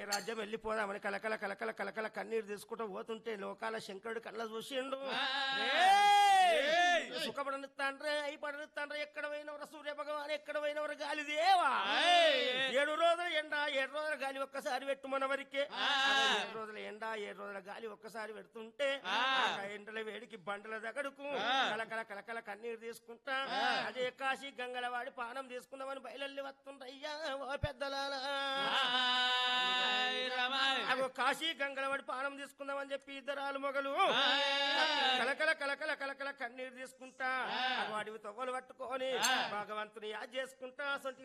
రాజ్యం వెళ్ళిపోదామని కలకల కలకల కలకల కన్నీరు తీసుకుంటూ పోతుంటే లోకాల శంకరుడు కళ్ళ చూసిండు ఏయ్! సుఖపడనిస్తాండ్రే అయి పడనిస్తాండ్రే ఎక్కడ పోయినవర సూర్య భగవాన్ ఎక్కడ పోయినవర గాలి దేవా ఏయ్! ఏడు రోజుల ఎండ ఏడు రోజుల గాలి ఒక్కసారి పెట్టు మన వరకే ఏడు రోజుల ఎండ ఏడు రోజుల గాలి ఒక్కసారి పెడుతుంటే ఆ ఎండల వేడికి బండల దగ్గరకు కలకల కలకల కన్నీరు తీసుకుంటా అదే కాశీ గంగల వాడి పానం తీసుకుందామని బయలల్లి వస్తుండ్రయ్యా ఓ పెద్దలాలా ఆయ్ రమాయ్. అగో కాశీ గంగలవాడి పానం తీసుకుందామని చెప్పి ఇద్దరాలు మొగలు కలకల కలకల కలకల కన్నీరు తీసుకుంటా అగో అడవి తొవ్వలు పట్టుకొని భగవంతుని యాద్ చేసుకుంటా సొంటి